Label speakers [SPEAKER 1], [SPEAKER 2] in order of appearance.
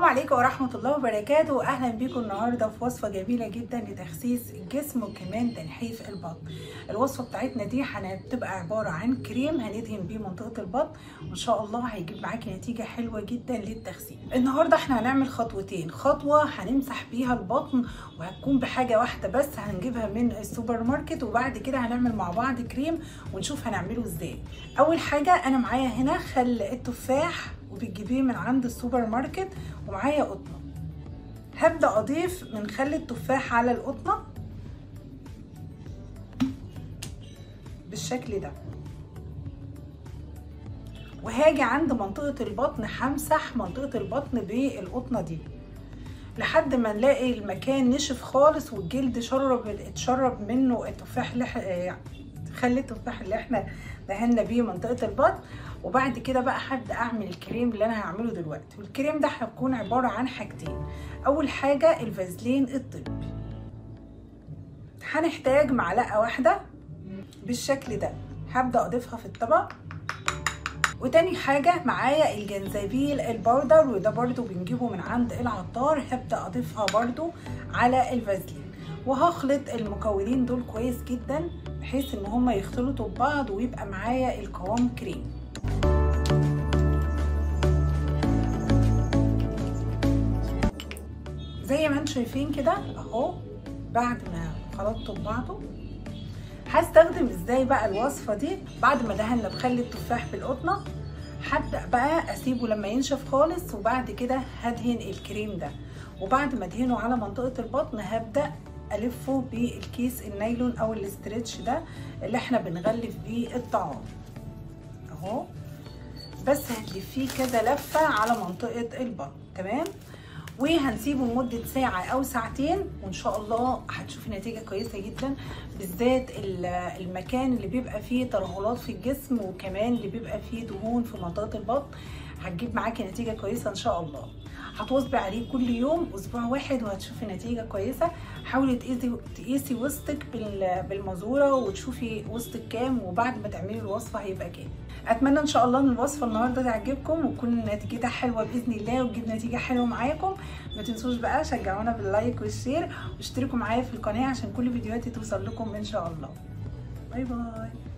[SPEAKER 1] السلام عليكم ورحمة الله وبركاته أهلا بيكم النهاردة في وصفة جميلة جدا لتخسيس الجسم وكمان تنحيف البطن الوصفة بتاعتنا دي هتبقى عبارة عن كريم هندهن بيه منطقة البطن وإن شاء الله هيجيب معاكي نتيجة حلوة جدا للتخسيس النهاردة احنا هنعمل خطوتين خطوة هنمسح بيها البطن وهتكون بحاجة واحدة بس هنجيبها من السوبر ماركت وبعد كده هنعمل مع بعض كريم ونشوف هنعمله ازاي أول حاجة أنا معايا هنا خل التفاح وبتجيبيه من عند السوبر ماركت ومعايا قطنه هبدا اضيف من خل التفاح على القطنه بالشكل ده وهاجي عند منطقه البطن همسح منطقه البطن بالقطنه دي لحد ما نلاقي المكان نشف خالص والجلد شرب اتشرب منه التفاح اللي خل التفاح اللي احنا دهنا بيه منطقه البطن وبعد كده بقى هبدا اعمل الكريم اللي انا هعمله دلوقتي والكريم ده هيكون عباره عن حاجتين اول حاجه الفازلين الطبي هنحتاج معلقه واحده بالشكل ده هبدا اضيفها في الطبق وتاني حاجة معايا الجنزبيل البودر وده برضو بنجيبه من عند العطار هبدأ أضيفها برضو على الفازلين وهخلط المكونين دول كويس جدا بحيث ان هما يختلطوا ببعض ويبقى معايا القوام كريم زي ما انتم شايفين كده اهو بعد ما خلطته ببعضه هستخدم ازاي بقى الوصفه دي بعد ما دهنا بخل التفاح بالقطنه هبدا بقى اسيبه لما ينشف خالص وبعد كده هدهن الكريم ده وبعد ما ادهنه على منطقه البطن هبدا الفه بالكيس النايلون او الاسترتش ده اللي احنا بنغلف بيه الطعام اهو بس هتلفيه كذا لفه على منطقه البطن تمام وهنسيبه لمده ساعه او ساعتين وان شاء الله هتشوفي نتيجه كويسه جدا بالذات المكان اللي بيبقى فيه ترهلات في الجسم وكمان اللي بيبقى فيه دهون في منطقه البطن هتجيب معاكي نتيجه كويسه ان شاء الله هتواظبي عليه كل يوم اسبوع واحد وهتشوفي نتيجه كويسه حاولي تقيسي تقيسي وسطك بالمزوره وتشوفي وسطك كام وبعد ما تعملي الوصفه هيبقى كام اتمنى ان شاء الله ان الوصفه النهارده تعجبكم وتكون نتيجتها حلوه باذن الله وتجيب نتيجه حلوه معاكم ما تنسوش بقى شجعونا باللايك والشير واشتركوا معايا في القناه عشان كل فيديوهاتي توصل لكم ان شاء الله باي باي